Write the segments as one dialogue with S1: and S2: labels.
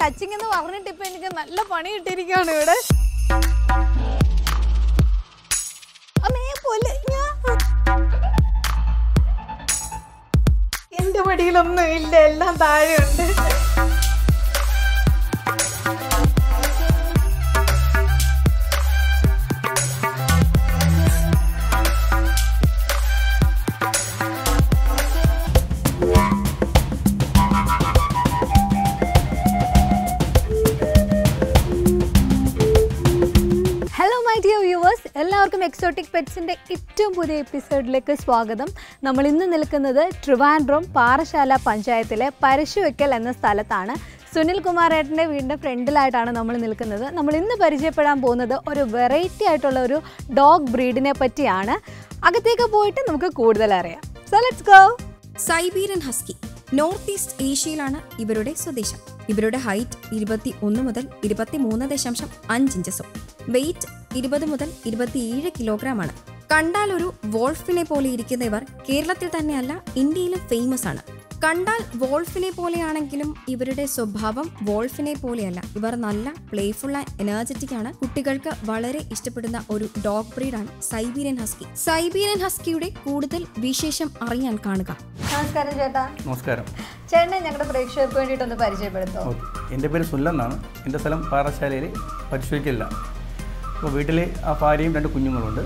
S1: Touching എന്ന് പറഞ്ഞിട്ട് ഇപ്പൊ എനിക്ക് നല്ല പണി കിട്ടിയിരിക്കുകയാണ് ഇവിടെ അമ്മേ കൊല്ല് ഞാൻ എന്റെ മടിയിലൊന്നും ഇല്ല എല്ലാം താഴെയുണ്ട് ഹലോ മൈ ഡിയർ വ്യൂവേഴ്സ് എല്ലാവർക്കും എക്സോട്ടിക് പെറ്റ്സിൻ്റെ ഏറ്റവും പുതിയ എപ്പിസോഡിലേക്ക് സ്വാഗതം നമ്മൾ ഇന്ന് നിൽക്കുന്നത് ട്രിവാൻഡ്രം പാറശാല പഞ്ചായത്തിലെ പരശുവെക്കൽ എന്ന സ്ഥലത്താണ് സുനിൽ കുമാരേട്ടൻ്റെ വീടിൻ്റെ ഫ്രണ്ടിലായിട്ടാണ് നമ്മൾ നിൽക്കുന്നത് നമ്മൾ ഇന്ന് പരിചയപ്പെടാൻ പോകുന്നത് ഒരു വെറൈറ്റി ആയിട്ടുള്ള ഒരു ഡോഗ് ബ്രീഡിനെ പറ്റിയാണ് അകത്തേക്ക് പോയിട്ട് നമുക്ക് കൂടുതൽ അറിയാം so let's go
S2: Siberian husky north east ഏഷ്യയിലാണ് ഇവരുടെ സ്വദേശം ഇവരുടെ ഹൈറ്റ് ഇരുപത്തി ഒന്ന് മുതൽ ഇരുപത്തി മൂന്ന് ദശാംശം അഞ്ച് ഇഞ്ചസും വെയിറ്റ് ഇരുപത് മുതൽ ഇരുപത്തിയേഴ് കിലോഗ്രാം ആണ് കണ്ടാൽ ഒരു വോൾഫിനെ പോലെ ഇരിക്കുന്ന ഇവർ കേരളത്തിൽ തന്നെയല്ല ഇന്ത്യയിലും ഫേമസ് ആണ് കണ്ടാൽ വോൾഫിനെ പോലെയാണെങ്കിലും ഇവരുടെ സ്വഭാവം വോൾഫിനെ പോലെയല്ല ഇവർ നല്ല പ്ലേഫുൾ ആൻഡ് എനർജറ്റിക് ആണ് കുട്ടികൾക്ക് വളരെ ഇഷ്ടപ്പെടുന്ന ഒരു ഡോഗ് ബ്രീഡാണ് സൈബീരിയൻ ഹസ്കി സൈബീരിയൻ ഹസ്കിയുടെ കൂടുതൽ വിശേഷം അറിയാൻ കാണുക
S1: നമസ്കാരം ചേട്ടാ
S3: നമസ്കാരം
S1: ചേട്ടനെ ഞങ്ങളുടെ പ്രേക്ഷകർക്ക് വേണ്ടിയിട്ടൊന്ന് പരിചയപ്പെടുത്തോ
S3: ഓക്കെ എൻ്റെ പേര് സുല്ലെന്നാണ് എൻ്റെ സ്ഥലം പാറശാലയിൽ പരിശോധിക്കില്ല അപ്പോൾ വീട്ടിൽ ആ ഭാര്യയും രണ്ട് കുഞ്ഞുങ്ങളുണ്ട്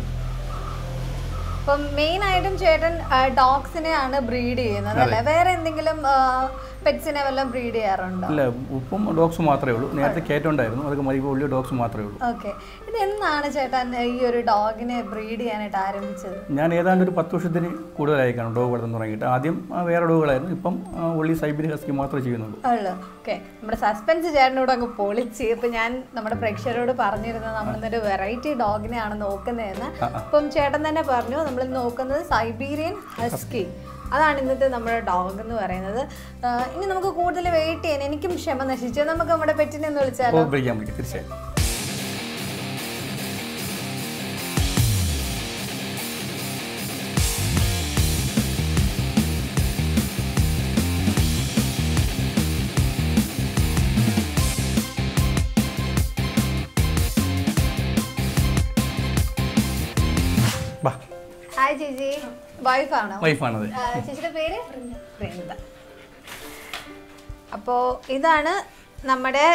S1: അപ്പം മെയിൻ ആയിട്ടും ചേട്ടൻ ഡോഗ്സിനെയാണ് ബ്രീഡ് ചെയ്യുന്നത് അല്ലേ വേറെ എന്തെങ്കിലും പെറ്റ്സിനെ വല്ലതും ബ്രീഡ് ചെയ്യാറുണ്ടോ
S3: അല്ല ഉപ്പും ഡോഗ്സും മാത്രമേ ഉള്ളൂ നേരത്തെ കയറ്റുണ്ടായിരുന്നു അതൊക്കെ മതി ഇപ്പോൾ ഉള്ളി ഡോഗ്സ് മാത്രമേ ഉള്ളൂ
S1: ഓക്കെ ഇത് എന്നാണ് ചേട്ടൻ ഈ ഒരു ഡോഗിനെ ബ്രീഡ് ചെയ്യാനായിട്ട് ആരംഭിച്ചത്
S3: ഞാൻ ഏതാണ്ട് ഒരു പത്ത് വർഷത്തിന് കൂടുതലായി കാണും ഡോഗ് വളർന്നു തുടങ്ങിയിട്ട് ആദ്യം ആ, വേറെ ഡോഗുകളായിരുന്നു ഇപ്പം ആ, ഉള്ളി സൈബിരി ഹസ്കി മാത്രമേ ചെയ്യുന്നുള്ളൂ
S1: ഉള്ളു ഓക്കെ നമ്മുടെ സസ്പെൻസ് ചേട്ടനോട് അങ്ങ് പൊളിച്ച് ഇപ്പം ഞാൻ നമ്മുടെ പ്രേക്ഷകരോട് പറഞ്ഞിരുന്നത് നമ്മളിന്നൊരു വെറൈറ്റി ഡോഗിനെയാണ് നോക്കുന്നതെന്ന് അപ്പം ചേട്ടൻ തന്നെ പറഞ്ഞു നമ്മൾ നോക്കുന്നത് സൈബീരിയൻ ഹസ്കി അതാണ് ഇന്നത്തെ നമ്മുടെ ഡോഗ് എന്ന് പറയുന്നത് ആ, ഇനി നമുക്ക് കൂടുതൽ വെയിറ്റ് ചെയ്യാൻ എനിക്കും ക്ഷമ നശിച്ചു നമുക്ക് നമ്മുടെ പെറ്റിനെ ഒന്ന് വിളിച്ചാലോ
S3: അപ്പോൾ വിളിക്കാൻ പറ്റും തീർച്ചയായും ബാ
S1: ഹായ് ചേച്ചി വൈഫാണോ
S3: വൈഫാണത്
S1: ആ, ചേച്ചിയുടെ പേര് വൃന്ദ അപ്പോ ഇതാണ് നമ്മുടെ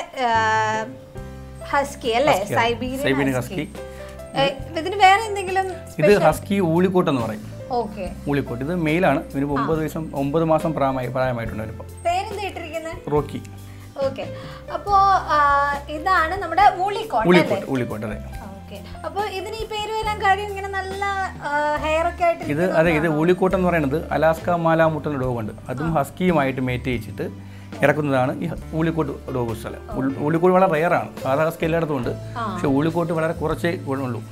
S1: ഹസ്കി അല്ലേ
S3: സൈബീരിയൻ
S1: സൈബീരിയൻ
S3: ഹസ്കി.
S1: ഹസ്കി ഏ, ഇതിന് വേറെ എന്തെങ്കിലും
S3: ഇത് ഹസ്കി ഊളിക്കോട്ട് എന്ന് പറയും
S1: ഓക്കെ
S3: ഊളിക്കോട്ട് ഇത് മെയിലാണ് ഇതിന് ഒമ്പത് ദിവസം ഒമ്പത് മാസം പ്രായമായി പ്രായമായിട്ടുണ്ട് ഇതിപ്പോൾ
S1: പേരെന്താ ഇട്ടിരിക്കുന്നത്
S3: റോക്കി
S1: ഓക്കെ അപ്പോ ആ, ഇതാണ് നമ്മുടെ ഊളിക്കോട്ട അല്ലേ
S3: ഊളിക്കോട്ട് ഊളിക്കോട്ട് അതെ
S1: ഓക്കെ അപ്പൊ ഇതിന് ഈ പേര് വരാൻ കാര്യം ഇങ്ങനെ നല്ല ഹെയർ ഒക്കെ ആയിട്ട്
S3: ഇത് അതെ ഇത് ഊളിക്കോട്ട് എന്ന് പറയുന്നത് അലാസ്ക മാലാമുട്ട് എന്ന ഡോഗുണ്ട് അതും ഹസ്കിയുമായിട്ട് മേറ്റ് ചെയ്യിച്ചിട്ട് ഇറക്കുന്നതാണ് ഈ ഊളിക്കോട്ട് ഡോഗ് സ്ഥലം ഉൾ- ഊളിക്കോട്ട് വളരെ റെയറാണ് സാധാ ഹസ്കി എല്ലായിടത്തും ഉണ്ട് പക്ഷെ ഊളിക്കോട്ട് വളരെ കുറച്ചേ ഉള്ളൂ
S1: ഉള്ളൂ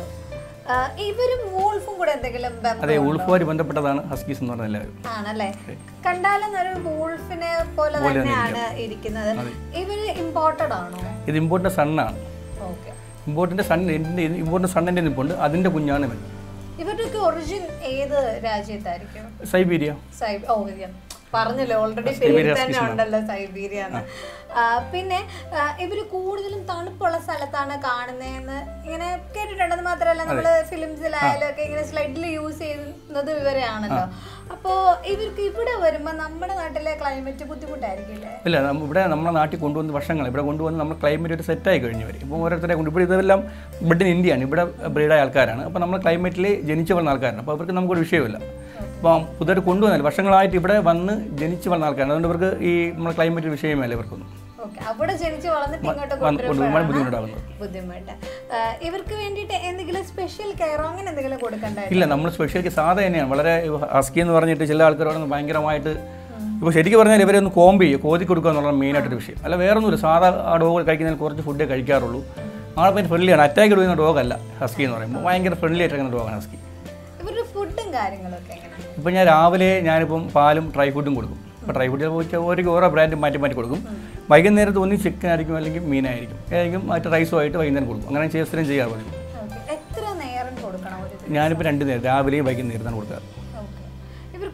S1: ആ, ഇവരും വൂൾഫും കൂടെ എന്തെങ്കിലും ബന്ധം
S3: അതെ ഊൾഫുമായി ബന്ധപ്പെട്ടതാണ് ഹസ്കീസ് എന്ന് പറഞ്ഞ എല്ലാവരും
S1: ആണല്ലേ കണ്ടാലും ഒരു വൂൾഫിനെ പോലെ തന്നെയാണ് ഇരിക്കുന്നത് ഇവര് ഇമ്പോർട്ടഡ് ആണോ
S3: ഇത് ഇമ്പോർട്ടൻ്റ് സണ്ണാണ്
S1: ഓക്കെ
S3: ഇമ്പോർട്ടൻ്റ് സൺ എൻ്റെ ഇമ്പോർട്ടൻ്റ് സണ്ണിൻ്റെ നിപ്പുണ്ട് അതിൻ്റെ കുഞ്ഞാണ് ഇവൻ
S1: ഇവരുടെയൊക്കെ ഒറിജിൻ ഏത് രാജ്യത്തായിരിക്കും
S3: സൈബീരിയ
S1: സൈബ് ഓ ഇത് പറഞ്ഞല്ലോ ഓൾറെഡി പേര്
S3: സൈബീരിയ
S1: തന്നെ
S3: species ആണ്.
S1: ഉണ്ടല്ലോ സൈബീരിയ എന്ന് ആ, പിന്നെ ആ, ഇവര് കൂടുതലും തണുപ്പുള്ള സ്ഥലത്താണ് കാണുന്നതെന്ന് ഇങ്ങനെ കേട്ടിട്ടുണ്ട് അത് മാത്രമല്ല നമ്മള് ഫിലിംസിലായാലും ഒക്കെ ഇങ്ങനെ സ്ലൈഡിൽ യൂസ് ചെയ്യുന്നത് ഇവരെയാണല്ലോ അപ്പോ ഇവർക്ക് ഇവിടെ വരുമ്പോ നമ്മുടെ നാട്ടിലെ ക്ലൈമറ്റ് ബുദ്ധിമുട്ടായിരിക്കില്ലേ
S3: ഇല്ല നമ്മ- ഇവിടെ നമ്മുടെ നാട്ടിൽ കൊണ്ടുവന്ന് വർഷങ്ങൾ ഇവിടെ കൊണ്ടുവന്ന് നമ്മൾ ക്ലൈമറ്റ് ഒരു സെറ്റായി കഴിഞ്ഞു വരും ഇപ്പോൾ ഓരോരുത്തരെ കൊണ്ട് ഇവിടെ ഇതെല്ലാം ബ്രിട്ടൻ ഇന്ത്യയാണ് ഇവിടെ ബ്രീഡായ ആൾക്കാരാണ് അപ്പോൾ നമ്മൾ ക്ലൈമറ്റിൽ ജനിച്ചു വളർന്ന ആൾക്കാരാണ് അപ്പോൾ അവർക്ക് നമുക്കൊരു വിഷയമില്ല അപ്പോൾ പുതുതായിട്ട് കൊണ്ടുവന്നില്ല വർഷങ്ങളായിട്ട് ഇവിടെ വന്ന് ജനിച്ചു വളർന്ന ആൾക്കാരാണ് അതുകൊണ്ട് ഇവർക്ക് ഈ നമ്മുടെ ക്ലൈമറ്റ് വിഷയമല്ല ഇവർക്കൊന്നും
S1: ഓക്കെ അവിടെ ജനിച്ച് വളർന്നിട്ട് ഇങ്ങോട്ട്
S3: വന്ന് കൊണ്ടുവരുമ്പോൾ
S1: കൊണ്ടുവരുമ്പോഴാണ്
S3: ബുദ്ധിമുട്ടുണ്ടാകുന്നത്
S1: ബുദ്ധിമുട്ട് ആ, ഇവർക്ക് വേണ്ടിയിട്ട് എന്തെങ്കിലും സ്പെഷ്യൽ കെയറോ അങ്ങനെ എന്തെങ്കിലും കൊടുക്കണ്ടായിരുന്നു
S3: ഇല്ല നമ്മൾ സ്പെഷ്യൽ സാധാ തന്നെയാണ് വളരെ ഹസ്കി എന്ന് പറഞ്ഞിട്ട് ചില ആൾക്കാരോട് ഭയങ്കരമായിട്ട് ഇപ്പോൾ ശരിക്കും പറഞ്ഞാൽ ഇവരെ ഒന്ന് കോമ്പ് ചെയ്യും കോതി കൊടുക്കുക എന്നുള്ള മെയിനായിട്ടൊരു വിഷയം അല്ല വേറെ ഒന്നുമില്ല സാധാ ആ ഡോഗ് കഴിക്കുന്നതിൽ കുറച്ച് ഫുഡേ കഴിക്കാറുള്ളൂ ആളെ പിന്നെ ഫ്രണ്ട്ലിയാണ് അറ്റാക്ക് ഇടുന്ന ഡോഗല്ല ഹസ്കി എന്ന് പറയുമ്പോൾ ഭയങ്കര ഫ്രണ്ട്ലി ആയിട്ടിരിക്കുന്ന ഡോഗാണ് ഹസ്കി
S1: ഇവരുടെ ഫുഡും കാര്യങ്ങളൊക്കെ എങ്ങനെ
S3: ഇപ്പം ഞാൻ രാവിലെ ഞാനിപ്പം പാലും ഡ്രൈ ഫുഡും കൊടുക്കും ഇപ്പോൾ ഡ്രൈ ഫുഡ് വെച്ചാൽ ഓരോ ഓരോ ബ്രാൻഡ് മാറ്റി മാറ്റി കൊടുക്കും വൈകുന്നേരത്ത് ഒന്ന് ചിക്കൻ ആയിരിക്കും അല്ലെങ്കിൽ മീനായിരിക്കും ഏതെങ്കിലും മറ്റു റൈസും ആയിട്ട് വൈകുന്നേരം കൊടുക്കും അങ്ങനെ ചെയ്യ- സ്ഥിരം ചെയ്യാറ് പതിവ്
S1: ഓക്കെ എത്ര നേരം കൊടുക്കണം ഒരു ദിവസം
S3: ഞാനിപ്പോൾ രണ്ട് നേരം രാവിലെയും വൈകുന്നേരത്താണ് കൊടുക്കാറ്
S1: ഓക്കെ ഇവർക്ക്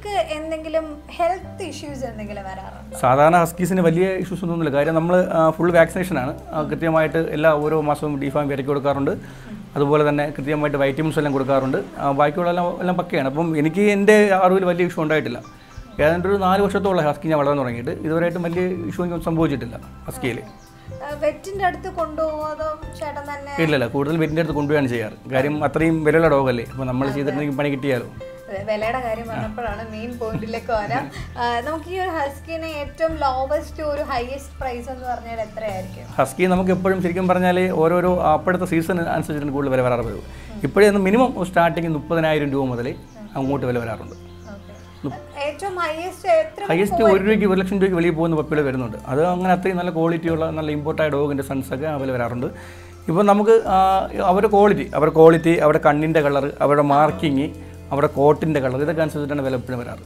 S1: ഇവർക്ക് എന്തെങ്കിലും ഹെൽത്ത് ഇഷ്യൂസ് എന്തെങ്കിലും വരാറുണ്ടോ
S3: സാധാരണ ഹസ്കീസിന് വലിയ ഇഷ്യൂസ് ഒന്നുമില്ല കാര്യം നമ്മൾ ഫുൾ വാക്സിനേഷനാണ് ആ, കൃത്യമായിട്ട് എല്ലാ ഓരോ മാസവും ഡിഫാം വിരക്കി കൊടുക്കാറുണ്ട് അതുപോലെ തന്നെ കൃത്യമായിട്ട് വൈറ്റമിൻസ് എല്ലാം കൊടുക്കാറുണ്ട് ആ, ബാക്കിയുള്ള എല്ലാം എല്ലാം പക്കയാണ് അപ്പം എനിക്ക് എൻ്റെ അറിവിൽ വലിയ ഇഷ്യൂ ഉണ്ടായിട്ടില്ല ഏതാണ്ട് ഒരു നാല് വർഷത്തോളം ഹസ്കി ഞാൻ വളർന്നു തുടങ്ങിയിട്ട് ഇതുവരെയായിട്ടും വലിയ ഇഷ്യൂ ഒന്നും സംഭവിച്ചിട്ടില്ല ഹസ്കിയിൽ
S1: വെറ്റിന്റെ അടുത്ത് കൊണ്ടുപോകുമോ അതോ ചേട്ടൻ തന്നെ
S3: ഇല്ലല്ല കൂടുതൽ വെറ്റിൻ്റെ അടുത്ത് കൊണ്ടുപോയാണ് ചെയ്യാറ് കാര്യം അത്രയും വിലയുള്ള ഡോഗല്ലേ അപ്പോൾ നമ്മൾ ചെയ്തിട്ടുണ്ടെങ്കിൽ പണി കിട്ടിയാലോ
S1: അതെ, വിലയുടെ കാര്യം പറഞ്ഞപ്പോഴാണ് മെയിൻ പോയിന്റിലേക്ക് വരാം ആ, നമുക്ക് ഈ ഒരു ഹസ്കിന് ഏറ്റവും ലോവസ്റ്റ് ഒരു ഹയസ്റ്റ് പ്രൈസ് എന്ന് പറഞ്ഞാൽ എത്രയായിരിക്കും
S3: ഹസ്കി നമുക്ക് എപ്പോഴും ശരിക്കും പറഞ്ഞാൽ ഓരോരോ അപ്പോഴത്തെ സീസൺ അനുസരിച്ചിട്ട് കൂടുതൽ വില വരാറ് പതിവ് ഇപ്പോഴേ മിനിമം സ്റ്റാർട്ടിങ് മുപ്പതിനായിരം രൂപ മുതൽ അങ്ങോട്ട് വില വരാറുണ്ട്
S1: ഏറ്റവും ഹയസ്റ്റ് എത്ര
S3: ഹയസ്റ്റ് ഒരു രൂപയ്ക്ക് ഒരു ലക്ഷം രൂപയ്ക്ക് വെളിയിൽ പോകുന്ന പപ്പികൾ വരുന്നുണ്ട് അത് അങ്ങനെ അത്രയും നല്ല ക്വാളിറ്റിയുള്ള നല്ല ഇമ്പോർട്ടായ ഡോഗിൻ്റെ സൺസൊക്കെ അവൽ വരാറുണ്ട് ഇപ്പോൾ നമുക്ക് ആ, അവരുടെ ക്വാളിറ്റി അവരുടെ ക്വാളിറ്റി അവരുടെ കണ്ണിൻ്റെ കളർ അവരുടെ മാർക്കിങ് അവരുടെ കോട്ടിൻ്റെ കളർ ഇതൊക്കെ അനുസരിച്ചിട്ടാണ് വില എപ്പോഴും വരാറ്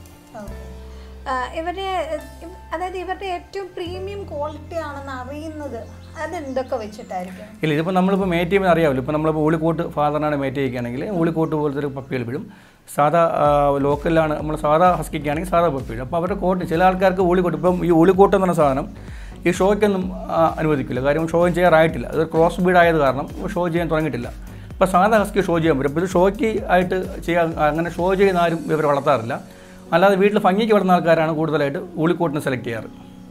S1: ഇവരുടെ ഇവ- അതായത് ഇവരുടെ ഏറ്റവും പ്രീമിയം ക്വാളിറ്റി ആണെന്ന് അറിയുന്നത് അത് എന്തൊക്കെ വെച്ചിട്ടായിരിക്കും
S3: ഇല്ല ഇതിപ്പോൾ നമ്മളിപ്പോൾ മേറ്റ് ചെയ്യുമ്പോൾ അറിയാമല്ലോ ഇപ്പോൾ നമ്മളിപ്പോൾ ഊളിക്കോട്ട് ഫാദറിനാണ് മേറ്റ് ചെയ്യുകയാണെങ്കിൽ ഊളിക്കോട്ട് പോലത്തെ ഒരു പപ്പികൾ വിടും സാധാ ആ, ലോക്കലിലാണ് നമ്മൾ സാധാ ഹസ്കിക്കാണെങ്കിൽ സാധാ പപ്പി വിടും അപ്പോൾ അവരുടെ കോട്ട് ചില ആൾക്കാർക്ക് ഊളിക്കോട്ട് ഇപ്പം ഈ ഊളിക്കോട്ട് എന്ന് പറഞ്ഞ സാധനം ഈ ഷോയ്ക്കൊന്നും ആ, അനുവദിക്കില്ല കാര്യം ഷോ ചെയ്യാറായിട്ടില്ല അത് ക്രോസ് ബീഡ് ആയത് കാരണം ഷോ ചെയ്യാൻ തുടങ്ങിയിട്ടില്ല ഇപ്പോൾ സാധാ ഹസ്കി ഷോ ചെയ്യാൻ പറ്റും അപ്പോൾ ഇത് ഷോയ്ക്ക് ആയിട്ട് ചെയ്യാൻ അങ്ങനെ ഷോ ചെയ്യുന്ന ആരും ഇവർ വളർത്താറില്ല അല്ലാതെ വീട്ടിൽ ഭംഗിക്ക് വളർന്ന ആൾക്കാരാണ് കൂടുതലായിട്ട് ഊളിക്കോട്ടിനെ സെലക്ട് ചെയ്യാറ്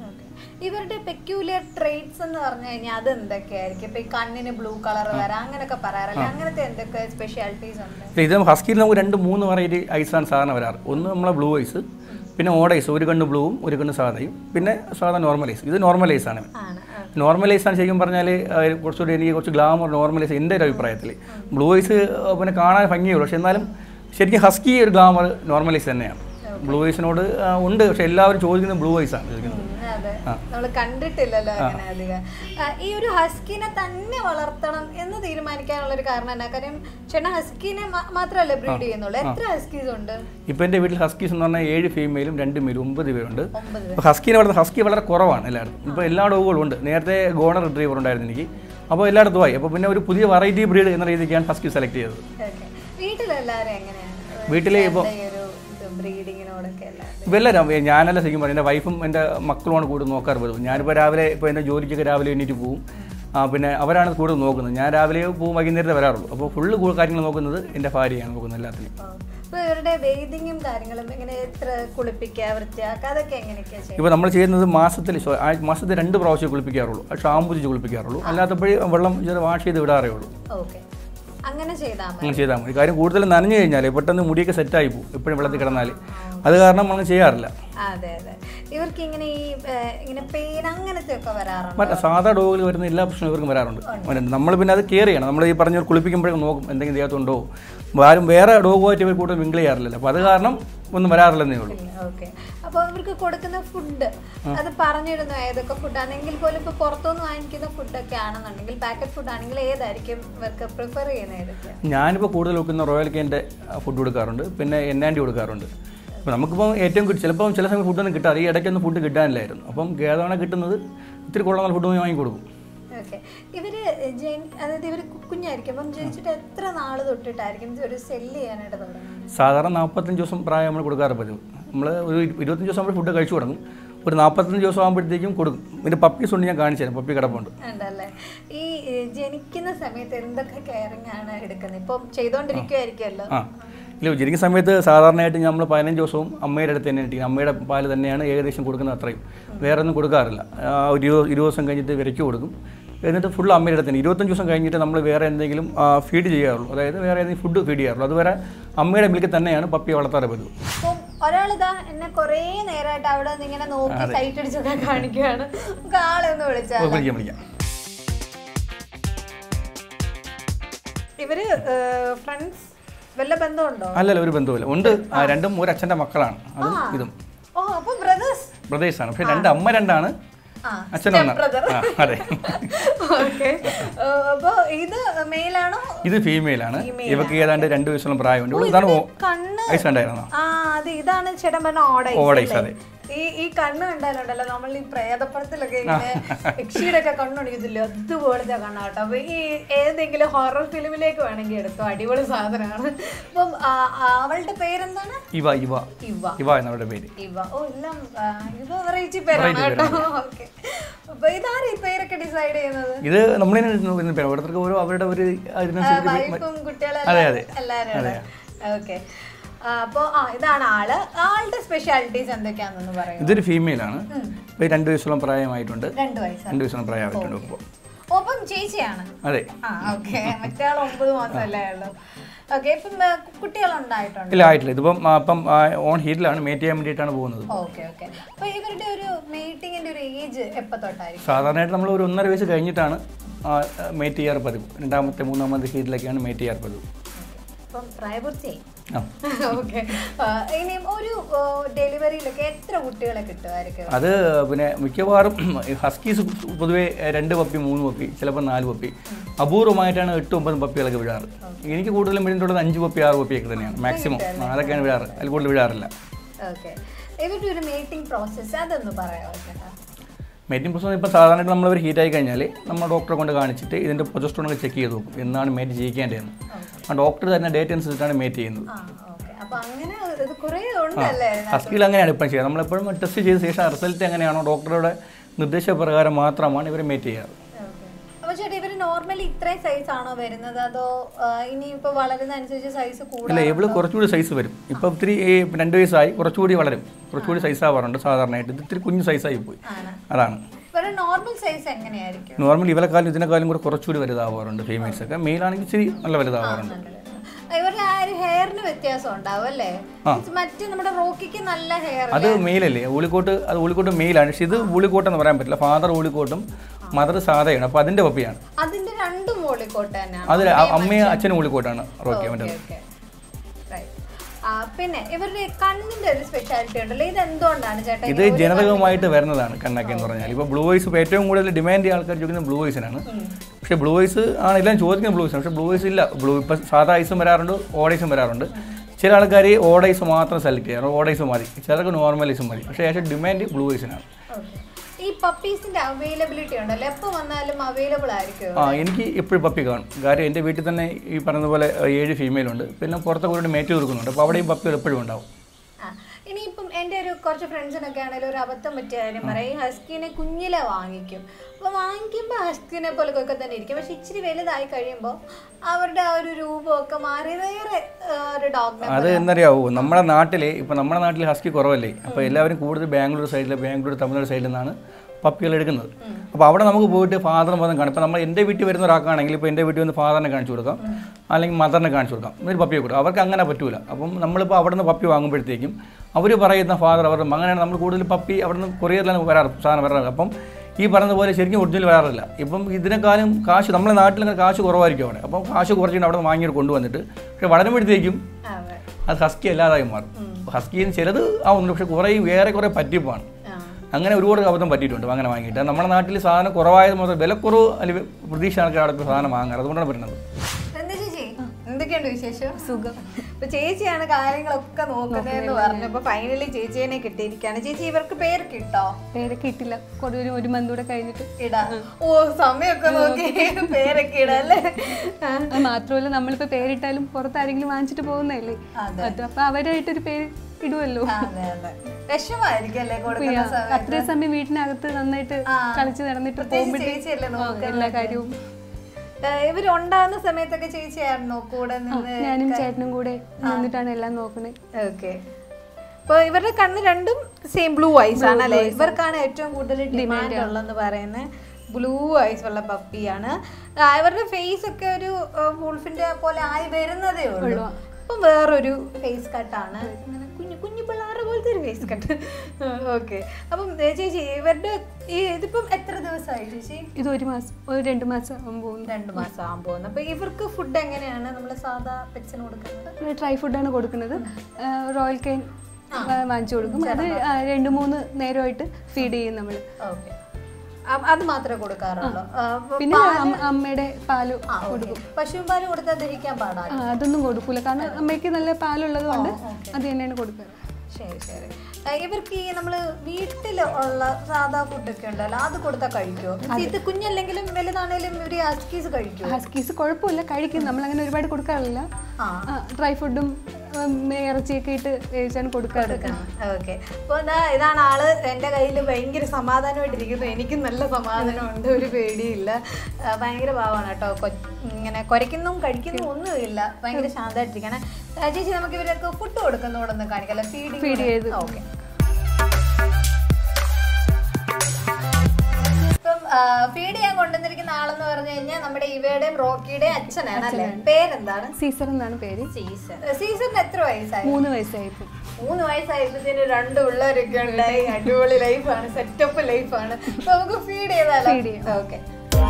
S1: ഇവരുടെ പെക്യൂലിയർ ട്രേറ്റ്സ് എന്ന് പറഞ്ഞു കഴിഞ്ഞാൽ അത് എന്തൊക്കെയായിരിക്കും ഇപ്പൊ ഈ കണ്ണിന് ബ്ലൂ കളർ വരാം അങ്ങനെയൊക്കെ പറയാറില്ല അങ്ങനത്തെ എന്തൊക്കെ സ്പെഷ്യാലിറ്റീസ് ഉണ്ട്
S3: ഇത് ഹസ്കിയിൽ നമുക്ക് രണ്ട് മൂന്ന് വെറൈറ്റി ഐസാണ് സാധാരണ വരാറ് ഒന്ന് നമ്മളെ ബ്ലൂ ഐസ് പിന്നെ ഓഡ് ഐസ് ഒരു കണ്ണ് ബ്ലൂവും ഒരു കണ്ണ് സാധയും പിന്നെ സാധാ നോർമൽ ഐസ് ഇത് നോർമൽ ഐസ് ആണ്
S1: ആണ് ആ.
S3: നോർമൽ ഐസ് ആണ് ശരിക്കും പറഞ്ഞാൽ കുറച്ചുകൂടി എനിക്ക് കുറച്ച് ഗ്ലാമർ നോർമൽ ഐസ് എൻ്റെ ഒരു അഭിപ്രായത്തിൽ ബ്ലൂ ഐസ് പിന്നെ കാണാൻ ഭംഗിയുള്ളൂ പക്ഷെ എന്നാലും ശരിക്കും ഹസ്കി ഒരു ഗ്ലാമർ നോർമൽ ഐസ് തന്നെയാണ് ബ്ലൂ ഐസിനോട് ആ, ഉണ്ട് പക്ഷെ എല്ലാവരും ചോദിക്കുന്നത് ബ്ലൂ ഐസ് ആണ് ചോദിക്കുന്നത്
S1: ഉം, അതെ നമ്മൾ കണ്ടിട്ടില്ലല്ലോ അങ്ങനെ അധികം ആ, ഈ ഒരു ഹസ്കിനെ തന്നെ വളർത്തണം എന്ന് തീരുമാനിക്കാനുള്ള ഒരു കാരണം എന്നാ കാര്യം ചേട്ടൻ ഹസ്കിനെ മാ- മാത്രമല്ലേ ബ്രീഡ് ചെയ്യുന്നുള്ളൂ എത്ര ഹസ്കീസ് ഉണ്ട്
S3: ഇപ്പോൾ എൻ്റെ വീട്ടിൽ ഹസ്കീസ് എന്ന് പറഞ്ഞാൽ ഏഴ് ഫീമെയിലും രണ്ട് മെയിലും ഒമ്പത് പേരുണ്ട്
S1: ഒമ്പത്
S3: അപ്പോൾ ഹസ്കിനെ വളർത്തുന്ന ഹസ്കി വളരെ കുറവാണ് എല്ലായിടത്തും ഇപ്പോൾ എല്ലാ ഡോഗുകളും ഉണ്ട് നേരത്തെ ഗോണർ റിട്രീവർ ഉണ്ടായിരുന്നു എനിക്ക് അപ്പോൾ എല്ലായിടത്തും ആയി അപ്പോൾ പിന്നെ ഒരു പുതിയ വെറൈറ്റി ബ്രീഡ് എന്ന രീതിക്കാണ് ഹസ്കി സെലക്ട് ചെയ്തത്
S1: ഓക്കെ വീട്ടിലെല്ലാവരും എങ്ങനെയാണ്
S3: വീട്ടില് ഇപ്പൊ-
S1: ഈ ഒരു ബ്രീഡിങ്ങിനോടൊക്കെ എല്ലാവരും
S3: ഇപ്പോൾ എല്ലാവരും ഏ, ഞാനല്ല ശരിക്കും പറയും എൻ്റെ വൈഫും എൻ്റെ മക്കളുമാണ് കൂടുതൽ നോക്കാറ് പതിവ് ഞാനിപ്പോൾ രാവിലെ ഇപ്പോൾ എൻ്റെ ജോലിക്കൊക്കെ രാവിലെ എണീറ്റ് പോകും ആ, പിന്നെ അവരാണ് കൂടുതൽ നോക്കുന്നത് ഞാൻ രാവിലെ പോകും വൈകുന്നേരത്തെ വരാറുള്ളൂ അപ്പോൾ ഫുള്ള് കാര്യങ്ങൾ നോക്കുന്നത് എൻ്റെ ഭാര്യയാണ് നോക്കുന്നത് എല്ലാത്തിനും
S1: അപ്പൊ ഇവരുടെ വെയ്തിങ്ങും കാര്യങ്ങളും എങ്ങനെ എത്ര കുളിപ്പിക്കുക വൃത്തിയാക്കുക അതൊക്കെ എങ്ങനെയൊക്കെയാ ചെയ്യുന്നത്
S3: ഇപ്പോൾ നമ്മൾ ചെയ്യുന്നത് മാസത്തിൽ ശോ- ആ മാസത്തിൽ രണ്ട് പ്രാവശ്യം കുളിപ്പിക്കാറുള്ളൂ ആ ഷാമ്പു ചെയ്ത് കുളിപ്പിക്കാറുള്ളൂ അല്ലാത്തപ്പോഴേ വെള്ളം ചെറിയ വാഷ് ചെയ്ത് വിടാറേ ഉള്ളൂ
S1: ഓക്കെ അങ്ങനെ ചെയ്താൽ മതി
S3: അങ്ങനെ ചെയ്താൽ മതി കാര്യം കൂടുതൽ നനഞ്ഞു കഴിഞ്ഞാൽ പെട്ടെന്ന് മുടിയൊക്കെ സെറ്റായി പോകും എപ്പോഴും വെള്ളത്തിൽ കിടന്നാൽ അത് കാരണം നമ്മൾ ചെയ്യാറില്ല
S1: അതെ അതെ ഇവർക്ക് ഇങ്ങനെ ഈ ഏഹ്, ഇങ്ങനെ പെയിൻ അങ്ങനത്തെ ഒക്കെ വരാറുണ്ട്
S3: മറ്റേ സാധാ ഡോഗിൽ വരുന്ന എല്ലാ പ്രശ്നവും ഇവർക്കും വരാറുണ്ട് അവനുണ്ട്. നമ്മൾ പിന്നെ അത് കെയർ ചെയ്യണം നമ്മൾ ഈ പറഞ്ഞ കുളിപ്പിക്കുമ്പോഴേക്കും നോക്കും എന്തെങ്കിലും ദേഹത്തുണ്ടോ ആരും വേറെ ഡോഗുമായിട്ട് ഇവർ കൂടുതൽ മിങ്കിൾ ചെയ്യാറില്ലല്ലോ അപ്പോൾ അത് കാരണം ഒന്നും വരാറില്ലെന്നേ ഉള്ളൂ
S1: ഓക്കെ അപ്പോൾ ഇവർക്ക് കൊടുക്കുന്ന ഫുഡ് അത് പറഞ്ഞിരുന്നു ഏതൊക്കെ ഫുഡാണെങ്കിൽ പോലും ഇപ്പോൾ പുറത്തുനിന്ന് വാങ്ങിക്കുന്ന ഫുഡൊക്കെ ആണെന്നുണ്ടെങ്കിൽ പാക്കറ്റ് ഫുഡ് ആണെങ്കിൽ ഏതായിരിക്കും ഇവർക്ക് പ്രിഫർ ചെയ്യുന്ന ഏതൊക്കെയാണ്
S3: ഞാനിപ്പോൾ കൂടുതൽ വെക്കുന്ന റോയൽ കേൻ്റെ ഫുഡ് കൊടുക്കാറുണ്ട് പിന്നെ എന്നാൻഡി കൊടുക്കാറുണ്ട് അപ്പോൾ നമുക്കിപ്പോൾ ഏറ്റവും കിട്ടും ചിലപ്പോൾ ചില സമയം ഫുഡൊന്നും കിട്ടാറ് ഈ ഇടയ്ക്കൊന്നും ഫുഡ് കിട്ടാനില്ലായിരുന്നു അപ്പം ഏതാണ് കിട്ടുന്നത് ഇത്തിരി കൊള്ളുന്ന ഫുഡ് വാങ്ങി കൊടുക്കും
S1: ഓക്കെ ഇവര് ജനി അതായത് ഇവർ കുഞ്ഞായിരിക്കും അപ്പം ജനിച്ചിട്ട് എത്ര നാൾ തൊട്ടിട്ടായിരിക്കും ഇത് ഒരു സെല്ല് ചെയ്യാനായിട്ട് തുടങ്ങുന്നത്
S3: സാധാരണ നാൽപ്പത്തഞ്ച് ദിവസം പ്രായം നമ്മൾ കൊടുക്കാറ് പതിവ് നമ്മൾ ഒരു ഇരുപത്തഞ്ച് ദിവസം നമ്മൾ ഫുഡ് കഴിച്ചു തുടങ്ങും ഒരു നാൽപ്പത്തഞ്ച് ദിവസം ആകുമ്പോഴത്തേക്കും കൊടുക്കും ഇതിൻ്റെ പപ്പീസ് ഉണ്ട് ഞാൻ കാണിച്ചു തരാം പപ്പി കിടപ്പുണ്ട്
S1: ഉണ്ടല്ലേ ഈ ഏഹ്, ജനിക്കുന്ന സമയത്ത് എന്തൊക്കെ കെയറിങ് ആണ് എടുക്കുന്നത് ഇപ്പം ചെയ്തുകൊണ്ടിരിക്കുമായിരിക്കുമല്ലോ
S3: ആ ഇല്ല ജനിക്കുന്ന സമയത്ത് സാധാരണയായിട്ട് നമ്മൾ പതിനഞ്ച് ദിവസവും അമ്മയുടെ അടുത്ത് തന്നെ ഇരിക്കും അമ്മയുടെ പാല് തന്നെയാണ് ഏകദേശം കൊടുക്കുന്നത് അത്രയും വേറെ ഒന്നും കൊടുക്കാറില്ല ആ, ഒരു ഇരുപത് ഇരുപത് ദിവസം കഴിഞ്ഞിട്ട് വിരയ്ക്ക് കൊടുക്കും എന്നിട്ട് ഫുൾ അമ്മയുടെ അടുത്ത് തന്നെ ഇരുപത്തഞ്ച് ദിവസം കഴിഞ്ഞിട്ട് നമ്മൾ വേറെ എന്തെങ്കിലും ഫീഡ് ചെയ്യാറുള്ളൂ അതായത് വേറെ ഏതെങ്കിലും ഫുഡ് ഫീഡ് ചെയ്യാറുള്ളൂ അതുവരെ അമ്മയുടെ മിൽക്ക് തന്നെയാണ് പപ്പിയെ വളർത്താറ് പതിവ്
S1: അപ്പം ഒരാളിതാ എന്നെ കുറേ നേരമായിട്ട് അവിടെ നിന്ന് ഇങ്ങനെ നോക്കി സൈറ്റ് അടിച്ചൊക്കെ കാണിക്കുകയാണ് നമുക്ക് ആളെ ഒന്ന് വിളിച്ചാൽ
S3: അപ്പോൾ വിളിക്കാം വിളിക്കാം
S1: ഇവര് ഫ്രണ്ട്സ് വല്ല ബന്ധമുണ്ടോ
S3: അല്ലല്ല ഒരു ബന്ധവുമില്ല ഉണ്ട് ആ, രണ്ടും ഒരു അച്ഛൻ്റെ മക്കളാണ് അതും ഇതും
S1: ഓ അപ്പൊ ബ്രദേഴ്സ്
S3: ബ്രദേഴ്സാണ് പക്ഷേ രണ്ട് അമ്മ രണ്ടാണ്
S1: ആ
S3: അച്ഛൻ ഒന്നാണ്
S1: brother.
S3: ആ അതെ
S1: ഓക്കെ അപ്പൊ ഇത് മെയിലാണോ
S3: ഇത് ഫീമെയിലാണ് ഇവക്ക് ഏതാണ്ട് രണ്ട് വയസ്സുള്ള പ്രായമുണ്ട് ഇവിടെ ഇതാണ്
S1: കണ്ണ്
S3: വയസ്സ് ഉണ്ടായിരുന്നോ
S1: ആ അത് ഇതാണ് ചേട്ടൻ പറഞ്ഞ ഓടൈസ്
S3: ഓവഡൈസ് അതെ
S1: ഈ ഈ കണ്ണ് കണ്ടാലുണ്ടല്ലോ നമ്മൾ ഈ പ്രേതപ്പുറത്തിലൊക്കെ ഇങ്ങനെ യക്ഷിയുടെ ഒക്കെ കണ്ണുണിക്കത്തില്ലോ അതുപോലത്തെ കണ്ണാ കേട്ടോ അപ്പൊ ഈ ഏതെങ്കിലും ഹൊറർ ഫിലിമിലേക്ക് വേണമെങ്കിൽ എടുത്തോ അടിപൊളി സാധനമാണ് അപ്പം ആ, ആ, അവളുടെ പേരെന്താണ്
S3: ഇവ ഇവ
S1: ഇവ
S3: ഇവ എന്നവരുടെ പേര്
S1: ഇവ ഓ എല്ലാം ആ, ഇവ വെറൈറ്റി പേരാണ് കേട്ടോ ഓക്കെ അപ്പൊ ഇതാരാ ഈ പേരൊക്കെ ഡിസൈഡ് ചെയ്യുന്നത്
S3: ഇത് നമ്മളിങ്ങനെ വരുന്ന പേര് ഓരോരുത്തർക്ക് ഓരോ അവരുടെ ഒരു അതിനനുസരിച്ച്
S1: വൈഫും കുട്ടികളും
S3: അതെ, അതെ.
S1: എല്ലാവരും ഓക്കെ അപ്പൊ ആ ഇതാണ് ആള് ആളുടെ സ്പെഷ്യാലിറ്റീസ് എന്തൊക്കെയാണെന്ന് പറയും
S3: ഇതൊരു ഫീമെയിലാണ് ഇപ്പോൾ രണ്ട് വയസ്സോളം പ്രായമായിട്ടുണ്ട്
S1: രണ്ടു വയസ്സ്
S3: രണ്ട് വയസ്സോളം പ്രായമായിട്ടുണ്ട് ഇപ്പോൾ
S1: ഒപ്പം ചേച്ചിയാണ്
S3: അതെ
S1: ആ ഓക്കെ മറ്റേ ആൾ ഒമ്പത് മാസമല്ലേ ഉള്ളൂ ഓക്കെ ഇപ്പം ആ, കുട്ടികളുണ്ടായിട്ടുണ്ട്
S3: ഇല്ല ആയിട്ടില്ല ഇതിപ്പം ആ, അപ്പം ഓൺ ഹീറ്റിലാണ് മേറ്റ് ചെയ്യാൻ വേണ്ടിയിട്ടാണ് പോകുന്നത്
S1: ഓക്കെ ഓക്കെ അപ്പൊ ഇവരുടെ ഒരു മീറ്റിങ്ങിന്റെ ഒരു ഏജ് എപ്പോ തൊട്ടായിരിക്കും
S3: സാധാരണയായിട്ട് നമ്മൾ ഒരു ഒന്നര വയസ്സ് കഴിഞ്ഞിട്ടാണ് മേറ്റ് ചെയ്യാറ് പതിവ് രണ്ടാമത്തെ മൂന്നാമത്തെ ഹീറ്റിലൊക്കെയാണ് മേറ്റ് ചെയ്യാറ് പതിവ്
S1: അപ്പം പ്രായപൂർത്തിയായി
S3: ആ
S1: ഓക്കെ ഇനിയും ഒരു ഡെലിവറിയിലൊക്കെ എത്ര കുട്ടികളെ കിട്ടുമായിരിക്കും
S3: അത് പിന്നെ മിക്കവാറും ഹസ്കീസ് പൊതുവേ രണ്ട് പപ്പി മൂന്ന് പപ്പി ചിലപ്പോൾ നാല് പപ്പി അപൂർവമായിട്ടാണ് എട്ടും ഒമ്പതും പപ്പികളൊക്കെ വിടാറ് എനിക്ക് കൂടുതലും വീടിൻ്റെ അഞ്ച് പപ്പി ആറ് പപ്പിയൊക്കെ തന്നെയാണ് മാക്സിമം അതൊക്കെയാണ് വിടാറ് അതിൽ കൂടുതൽ വിടാറില്ല
S1: ഓക്കെ ഇവരുടെ ഒരു മീറ്റിംഗ് പ്രോസസ്സ് അതൊന്ന് പറയാമോ ചേട്ടാ
S3: മേറ്റിംഗ് പ്രശ്നം ഇപ്പോൾ സാധാരണ നമ്മൾ ഒരു ഹീറ്റായി കഴിഞ്ഞാൽ നമ്മൾ ഡോക്ടറെ കൊണ്ട് കാണിച്ചിട്ട് ഇതിൻ്റെ പ്രൊജസ്ട്രോണൊക്കെ ചെക്ക് ചെയ്ത് നോക്കും എന്നാണ് മേറ്റ് ചെയ്യിക്കേണ്ടതെന്ന് ആ ഡോക്ടർ തന്നെ ഡേറ്റ് അനുസരിച്ചിട്ടാണ് മേറ്റ് ചെയ്യുന്നത്
S1: ആ ഓക്കെ അപ്പൊ അങ്ങനെ ഇത് കുറേ ഉണ്ടല്ലേ
S3: ഹസ്കിൽ അങ്ങനെയാണ് ഇപ്പം ചെയ്യുക നമ്മളെപ്പോഴും ടെസ്റ്റ് ചെയ്ത ശേഷം റിസൾട്ട് എങ്ങനെയാണോ ഡോക്ടറുടെ നിർദ്ദേശപ്രകാരം മാത്രമാണ് ഇവർ മേറ്റ് ചെയ്യാറ്
S1: അപ്പൊ ചേട്ടാ ഇവര് നോർമലി ഇത്രയും സൈസ് ആണോ വരുന്നത് അതോ ആ, ഇനി ഇപ്പൊ വളരുന്ന അനുസരിച്ച് സൈസ്
S3: ഇല്ല
S1: കൂടുതൽ
S3: ഇവള് കുറച്ചുകൂടി സൈസ് വരും ഇപ്പം ഇത്തിരി ഈ രണ്ട് വയസ്സായി കുറച്ചുകൂടി വളരും കുറച്ചുകൂടി സൈസ് ആവാറുണ്ട് സാധാരണയായിട്ട് ഇത് ഇത്തിരി കുഞ്ഞു സൈസായി പോയി
S1: ആണ്
S3: അതാണ്
S1: ഇവരുടെ നോർമൽ സൈസ് എങ്ങനെയായിരിക്കും
S3: നോർമലി ഇവരെക്കാളും ഇതിനെക്കാളും കൂടെ കുറച്ചുകൂടി വലുതാവാറുണ്ട് ഫീമെയിൽസ് ഒക്കെ മെയിലാണെങ്കിൽ ഇച്ചിരി നല്ല വലുതാവാറുണ്ട്
S1: ഇവരുടെ ആ ഒരു ഹെയറിന് വ്യത്യാസം ഉണ്ടാവും അല്ലേ മറ്റേ നമ്മുടെ റോക്കിക്ക് നല്ല ഹെയർ
S3: അത് മെയിലല്ലേ ഊളിക്കോട്ട് അത് ഊളിക്കോട്ട് മെയിലാണ് പക്ഷെ ഇത് ഊളിക്കോട്ട് എന്ന് പറയാൻ പറ്റില്ല ഫാദർ ഊളിക്കോട്ടും മദർ സാധയാണ് അപ്പോൾ അതിൻ്റെ പപ്പിയാണ്
S1: അതിന്റെ രണ്ടും മോളിക്കോട്ട് തന്നെയാണ്
S3: അതിൽ അമ്മയും അച്ഛനും ഊളിക്കോട്ടാണ് റോക്കി അവൻ്റെ
S1: ഓക്കെ പിന്നെ ഇവരുടെ കണ്ണിന്റെ ഒരു സ്പെഷ്യാലിറ്റി ഉണ്ടല്ലോ ഇത് എന്തുകൊണ്ടാണ് ചേട്ടാ
S3: ഇത് ജനിതകമായിട്ട് വരുന്നതാണ് കണ്ണൊക്കെ എന്ന് പറഞ്ഞാൽ ഇപ്പോൾ ബ്ലൂ ഐസ് ഇപ്പോൾ ഏറ്റവും കൂടുതൽ ഡിമാൻഡ് ചെയ്യുന്ന ആൾക്കാർ ചോദിക്കുന്നത് ബ്ലൂ ഐസിനാണ് പക്ഷേ ബ്ലൂ ഐസ് ആണ് എല്ലാം ചോദിക്കുന്നത് ബ്ലൂ ഐസാണ് പക്ഷേ ബ്ലൂ ഐസ് ഇല്ല ബ്ലൂ ഇപ്പോൾ സാധാ ഐസും വരാറുണ്ട് ഓഡൈസും വരാറുണ്ട് ചില ആൾക്കാർ ഓഡൈസ് മാത്രം സെലക്ട് ചെയ്യാറ് ഓഡൈസ് മതി ചിലർക്ക് നോർമൽ ഐസും മതി പക്ഷേ ഏറ്റവും ഡിമാൻഡ് ബ്ലൂ ഐസിനാണ്
S1: Okay. ഈ പപ്പീസിന്റെ അവൈലബിലിറ്റി ഉണ്ടല്ലോ എപ്പോ വന്നാലും അവൈലബിൾ ആയിരിക്കും
S3: ആ എനിക്ക് എപ്പോഴും പപ്പി കാണും കാര്യം എൻ്റെ വീട്ടിൽ തന്നെ ഈ പറഞ്ഞതുപോലെ ഏഴ് ഫീമെയിൽ ഉണ്ട് പിന്നെ പുറത്തൊക്കെ ഒരു മേറ്റ് കൊടുക്കുന്നുണ്ട് അപ്പോൾ അവിടെയും പപ്പികൾ എപ്പോഴും ഉണ്ടാവും
S1: ആ, ഇനിയിപ്പം എൻ്റെ ഒരു കുറച്ച് ഫ്രണ്ട്സിനൊക്കെ ആണെങ്കിലും ഒരു അബദ്ധം പറ്റിയ കാര്യം പറയും ഈ ഹസ്കിനെ കുഞ്ഞിലെ വാങ്ങിക്കും അപ്പോൾ വാങ്ങിക്കുമ്പോൾ ഹസ്കിനെ പോലൊക്കെ തന്നെ ഇരിക്കും പക്ഷെ ഇച്ചിരി വലുതായി കഴിയുമ്പോൾ അവരുടെ ആ ഒരു രൂപമൊക്കെ മാറി വേറെ ആ, ഒരു ഡോഗിനെ
S3: അത് എന്നറിയാവോ നമ്മുടെ നാട്ടിൽ ഇപ്പോൾ നമ്മുടെ നാട്ടിൽ ഹസ്കി കുറവല്ലേ അപ്പോൾ എല്ലാവരും കൂടുതൽ ബാംഗ്ലൂർ സൈഡിൽ ബാംഗ്ലൂർ തമിഴ്നാട് സൈഡിൽ നിന്നാണ് പപ്പികൾ എടുക്കുന്നത് അപ്പോൾ അവിടെ നമുക്ക് പോയിട്ട് ഫാദറിനെ മതം കാണും ഇപ്പോൾ നമ്മൾ എൻ്റെ വീട്ടിൽ വരുന്ന ഒരാൾക്കാണെങ്കിൽ ഇപ്പോൾ എൻ്റെ വീട്ടിൽ വന്ന് ഫാദറിനെ കാണിച്ചു കൊടുക്കാം അല്ലെങ്കിൽ മദറിനെ കാണിച്ചു കൊടുക്കാം എന്നിട്ട് പപ്പിയെ കൊടുക്കാം അവർക്ക് അങ്ങനെ പറ്റൂല അപ്പം നമ്മളിപ്പോൾ അവിടെ നിന്ന് പപ്പി വാങ്ങുമ്പോഴത്തേക്കും അവർ പറയുന്ന ഫാദർ അവരുടെ അങ്ങനെയാണ് നമ്മൾ കൂടുതൽ പപ്പി അവിടെ നിന്ന് കൊറിയറിലാണ് വരാറ് സാധനം വരാറ് അപ്പം ഈ പറഞ്ഞ പോലെ ശരിക്കും ഒറിജിനൽ വരാറില്ല ഇപ്പം ഇതിനേക്കാളും കാശ് നമ്മളെ നാട്ടിലൊക്കെ കാശ് കുറവായിരിക്കും അവിടെ അപ്പം കാശ് കുറച്ചിട്ട് അവിടെ നിന്ന് വാങ്ങിയിട്ട് കൊണ്ടുവന്നിട്ട് പക്ഷേ വളരുമ്പോഴത്തേക്കും
S1: അതെ
S3: അത് ഹസ്കി അല്ലാതായി മാറും ഹസ്കിന്ന് ചിലത് ആവുന്നുണ്ട് പക്ഷെ കുറേ വേറെ കുറേ പറ്റിപ്പാണ്
S1: ആ
S3: അങ്ങനെ ഒരുപാട് അബദ്ധം പറ്റിയിട്ടുണ്ട് അങ്ങനെ വാങ്ങിയിട്ട് നമ്മുടെ നാട്ടിൽ സാധനം കുറവായത് മാത്രം വിലക്കുറവ് അല്ലെങ്കിൽ പ്രതീക്ഷ ആൾക്കാർ അവിടെ പോയി സാധനം വാങ്ങാറ് അതുകൊണ്ടാണ് വരുന്നത്
S1: എന്താ ചേച്ചി എന്തൊക്കെയുണ്ട് വിശേഷം സുഖം ഇപ്പൊ ചേച്ചിയാണ് കാര്യങ്ങളൊക്കെ നോക്കുന്നതെന്ന് പറഞ്ഞപ്പോ ഫൈനലി ചേച്ചിയെ കിട്ടിയിരിക്കുകയാണ് ചേച്ചി ഇവർക്ക് പേര് കിട്ടോ
S4: പേരൊക്കെ ഇട്ടില്ല കുറേ ഒരു ഒരു മന്ത് കൂടെ കഴിഞ്ഞിട്ട്
S1: ഇടാ ഓ സമയമൊക്കെ നോക്കി പേരൊക്കെ ഇടാ അല്ലേ ആ.
S4: അത് മാത്രമല്ല നമ്മളിപ്പോ പേരിട്ടാലും പുറത്ത് ആരെങ്കിലും വാങ്ങിച്ചിട്ട് പോകുന്നതല്ലേ
S1: അതെ.
S4: അത് അപ്പൊ അവരായിട്ടൊരു പേര് ഇടുമല്ലോ
S1: അതെ അതെ വിഷമായിരിക്കും അല്ലേ കൊടുക്കുന്ന സമയത്ത്
S4: അത്രയും സമയം വീട്ടിനകത്ത് നന്നായിട്ട് കളിച്ച് നടന്നിട്ട്
S1: പ്രത്യേകിച്ച്
S4: പോകുമ്പോഴത്തേക്ക്
S1: ചേച്ചിയല്ലേ നോക്കുന്നത്
S4: എല്ലാ കാര്യവും
S1: ഇവരുണ്ടാകുന്ന സമയത്തൊക്കെ ചേച്ചിയായിരുന്നോ കൂടെ നിന്ന്
S4: ഞാനും ചേട്ടനും കൂടെ നിന്നിട്ടാണ് എല്ലാം നോക്കണേ
S1: ഓക്കെ അപ്പൊ ഇവരുടെ കണ്ണ് രണ്ടും സെയിം ബ്ലൂ ഐസ് ആണ് അല്ലേ ഇവർക്കാണ് ഏറ്റവും കൂടുതൽ ഡിമാൻഡ് ഉള്ളതെന്ന് പറയുന്നത് ബ്ലൂ ഐസ് ഉള്ള പപ്പിയാണ് ആ, ഇവരുടെ ഫേസ് ഒക്കെ ഒരു വൂൾഫിന്റെ പോലെ ആയി വരുന്നതേ ഉള്ളൂ അപ്പൊ വേറൊരു ഫേസ് കട്ടാണ് ഇങ്ങനെ കുഞ്ഞു കുഞ്ഞു പിള്ളേരുടെ പോലത്തെ ഒരു ഫേസ് കട്ട് ഓക്കെ അപ്പം ഏ, ചേച്ചി ഇവരുടെ ഈ ഇതിപ്പം എത്ര ദിവസമായി ചേച്ചി
S4: ഇത് ഒരു മാസം ഒരു രണ്ട് മാസം ആകുമ്പോൾ പോകുന്നു
S1: രണ്ട് മാസം ആകാൻ പോകുന്നു അപ്പൊ ഇവർക്ക് ഫുഡ് എങ്ങനെയാണ് നമ്മൾ സാധാ പെറ്റ്സിന് കൊടുക്കുന്നത്
S4: ഡ്രൈ ഫുഡാണ് കൊടുക്കുന്നത് റോയൽ കെയിൻ വാങ്ങിച്ചു കൊടുക്കും അത് ആ, രണ്ട് മൂന്ന് നേരമായിട്ട് ഫീഡ് ചെയ്യും നമ്മൾ
S1: ഓക്കെ അത് മാത്രമേ കൊടുക്കാറുള്ളൂ ആ, അപ്പൊ
S4: പിന്നെ അമ്മ- അമ്മയുടെ പാല്
S1: ആ, okay. പശുവും പാല് കൊടുത്താൽ ദഹിക്കാൻ പാടാണ്
S4: ആ, അതൊന്നും കൊടുക്കൂല കാരണം അമ്മയ്ക്ക് നല്ല പാലുള്ളത് കൊണ്ട് അത് തന്നെയാണ് കൊടുക്കുക
S1: ശരി ശരി ആ, ഇവർക്ക് ഈ നമ്മള് വീട്ടിൽ ഉള്ള സാധാ ഫുഡൊക്കെ ഉണ്ടല്ലോ അത് കൊടുത്താൽ കഴിക്കുമോ ഇത് കുഞ്ഞല്ലെങ്കിലും വലുതാണേലും ഇവര് ഹസ്കീസ് കഴിക്കുമോ
S4: ഹസ്കീസ് കുഴപ്പമില്ല കഴിക്കും നമ്മളങ്ങനെ ഒരുപാട് കൊടുക്കാറില്ല
S1: ആ.
S4: ഡ്രൈ ഫുഡും ഇറച്ചിയൊക്കെ ഇട്ട് വേവിച്ചാണ് കൊടുക്കാറ്
S1: ഓക്കെ അപ്പോൾ ഇതാ ഇതാണ് ആള് എൻ്റെ കയ്യിൽ ഭയങ്കര സമാധാനമായിട്ടിരിക്കുന്നു എനിക്കും നല്ല സമാധാനമുണ്ട് ഒരു പേടിയില്ല ആ, ഭയങ്കര പാവമാണ് കേട്ടോ കൊ- ഇങ്ങനെ കുരയ്ക്കുന്നതും കഴിക്കുന്നതും ഒന്നുമില്ല ഭയങ്കര ശാന്തമായിട്ടിരിക്കണേ ആ, ചേച്ചി നമുക്ക് ഇവരൊക്കെ ഫുഡ് കൊടുക്കുന്നതോടൊന്ന് കാണിക്കല്ലേ ഫീഡിങ്
S4: Feed ചെയ്ത്.
S1: ഓക്കെ ഇപ്പം ഫീഡ് ചെയ്യാൻ കൊണ്ടുവന്നിരിക്കുന്ന ആളെന്ന് പറഞ്ഞു കഴിഞ്ഞാൽ നമ്മുടെ ഇവയുടെയും റോക്കിയുടെയും അച്ഛനാണ് അല്ലേ പേരെന്താണ്
S4: സീസർ എന്നാണ് പേര്
S1: സീസൺ സീസണിന് എത്ര വയസ്സായി
S4: മൂന്ന് വയസ്സായിപ്പോൾ
S1: മൂന്ന് വയസ്സായപ്പോഴത്തേന് രണ്ട് പിള്ളേരൊക്കെ ഉണ്ടായി അടിപൊളി ലൈഫാണ് സെറ്റപ്പ് ലൈഫാണ് അപ്പൊ നമുക്ക് ഫീഡ് ചെയ്താലോ
S4: Feed ചെയ്യാം.
S1: ഓക്കെ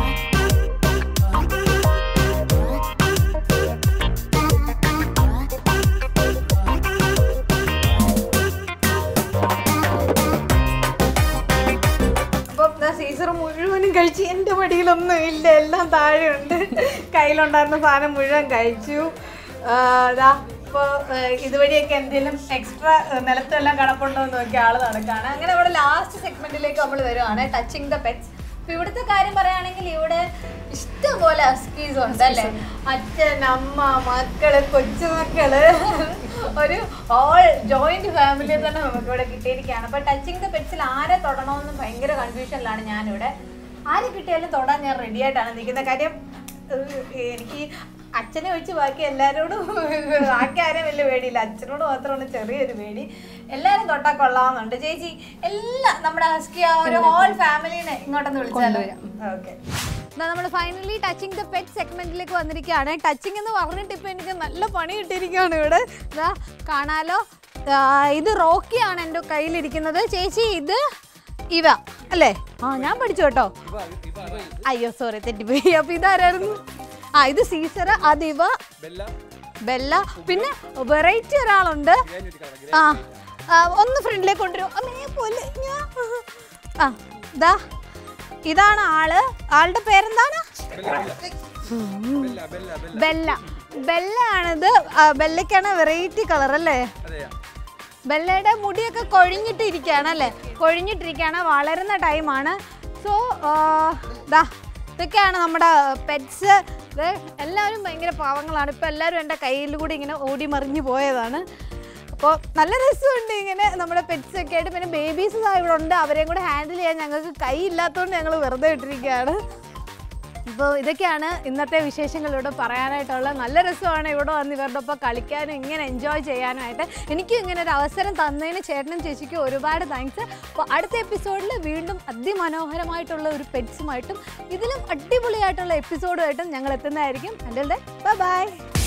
S1: അപ്പം സീസർ മുഴുവനും കഴിച്ച് എൻ്റെ മടിയിലൊന്നും ഇല്ല എല്ലാം താഴെയുണ്ട് കയ്യിലുണ്ടായിരുന്ന സാധനം മുഴുവൻ കഴിച്ചു ആ, ദാ ഇപ്പോൾ ഇതുവഴിയൊക്കെ എന്തെങ്കിലും എക്സ്ട്രാ നിലത്തെല്ലാം കിടപ്പുണ്ടോ എന്ന് നോക്കി ആള് നടക്കുകയാണ് അങ്ങനെ ഇവിടെ ലാസ്റ്റ് സെഗ്മെന്റിലേക്ക് നമ്മൾ വരുവാണ് ടച്ചിങ് ദ പെറ്റ്സ് ഇപ്പൊ ഇവിടുത്തെ കാര്യം പറയുകയാണെങ്കിൽ ഇവിടെ ഇഷ്ടംപോലെ അസ്കീസ് ഉണ്ട് അല്ലേ അച്ഛൻ അമ്മ മക്കള് കൊച്ചുമക്കള് ഒരു ഓൾ ജോയിന്റ് ഫാമിലി തന്നെ നമുക്ക് ഇവിടെ കിട്ടിയിരിക്കുകയാണ് അപ്പൊ ടച്ചിങ് ദ പെറ്റ്സിൽ ആരെ തൊടണമെന്ന് ഭയങ്കര കൺഫ്യൂഷനിലാണ് ഞാനിവിടെ ആരെ കിട്ടിയാലും തൊടാൻ ഞാൻ റെഡി ആയിട്ടാണ് നിൽക്കുന്ന കാര്യം ഏഹ്, എനിക്ക് അച്ഛനെ ഒഴിച്ച് ബാക്കി എല്ലാവരോടും ബാക്കി ആരും വലിയ പേടിയില്ല അച്ഛനോട് മാത്രമാണ് ചെറിയൊരു പേടി എല്ലാരും തൊട്ടാ കൊള്ളാവുന്നുണ്ട് ചേച്ചി എല്ലാ നമ്മുടെ ഹസ്കി ആ ഒരു ഹോൾ ഫാമിലിനെ ഇങ്ങോട്ടൊന്ന് വിളിച്ചാലോ ഓക്കെ നമ്മൾ ഫൈനലി ടച്ചിങ് ദ പെറ്റ് സെഗ്മെന്റിലേക്ക് വന്നിരിക്കുകയാണ് ടച്ചിങ് എന്ന് പറഞ്ഞിട്ട് ഇപ്പൊ എനിക്ക് നല്ല പണി കിട്ടിയിരിക്കുകയാണ് ഇവിടെ ഇതാ കാണാലോ ആ, ഇത് റോക്കിയാണ് എൻ്റെ കയ്യിലിരിക്കുന്നത് ചേച്ചി ഇത് ഇവ അല്ലേ ആ ഞാൻ പഠിച്ചു കേട്ടോ അയ്യോ സോറി തെറ്റിപ്പോയി അപ്പൊ ഇതാരായിരുന്നു ആ ഇത് സീസർ അത് ഇവ ബെല്ല പിന്നെ വെറൈറ്റി ഒരാളുണ്ട് ആ ആ, ഒന്ന് ഫ്രണ്ടിലേക്ക് കൊണ്ടുവരും അമ്മേ പോലെ ഞാൻ ആ ഇതാ ഇതാണ് ആള് ആളുടെ പേരെന്താണ് ബെല്ല ബെല്ലയാണിത് ആ, ബെല്ലയ്ക്കാണ് വെറൈറ്റി കളർ അല്ലേ ബെല്ലയുടെ മുടിയൊക്കെ കൊഴിഞ്ഞിട്ടിരിക്കുകയാണ് അല്ലേ കൊഴിഞ്ഞിട്ടിരിക്കുകയാണ് വളരുന്ന ടൈമാണ് സോ ദാ ഇതൊക്കെയാണ് നമ്മുടെ പെറ്റ്സ് ഇത് എല്ലാവരും ഭയങ്കര പാവങ്ങളാണ് ഇപ്പോൾ എല്ലാവരും എൻ്റെ കയ്യിൽ കൂടി ഇങ്ങനെ ഓടി മറിഞ്ഞു പോയതാണ് അപ്പോൾ നല്ല രസമുണ്ട് ഇങ്ങനെ നമ്മുടെ പെറ്റ്സ് ഒക്കെ ആയിട്ട് പിന്നെ ബേബീസ് ഇവിടെ ഉണ്ട് അവരെയും കൂടെ ഹാൻഡിൽ ചെയ്യാൻ ഞങ്ങൾക്ക് കൈ ഇല്ലാത്തതുകൊണ്ട് ഞങ്ങൾ വെറുതെ ഇട്ടിരിക്കുകയാണ് അപ്പോൾ ഇതൊക്കെയാണ് ഇന്നത്തെ വിശേഷങ്ങൾ ഇവിടെ പറയാനായിട്ടുള്ള നല്ല രസമാണ് ഇവിടെ വന്ന് ഇവരുടെ ഒപ്പം കളിക്കാനും ഇങ്ങനെ എൻജോയ് ചെയ്യാനുമായിട്ട് എനിക്കും ഇങ്ങനെ ഒരു അവസരം തന്നതിന് ചേട്ടനും ചേച്ചിക്കും ഒരുപാട് താങ്ക്സ് അപ്പോൾ അടുത്ത എപ്പിസോഡിൽ വീണ്ടും അതിമനോഹരമായിട്ടുള്ള ഒരു പെറ്റ്സുമായിട്ടും ഇതിലും അടിപൊളിയായിട്ടുള്ള എപ്പിസോഡുമായിട്ടും ഞങ്ങൾ എത്തുന്നതായിരിക്കും എൻ്റെ ബൈ ബൈ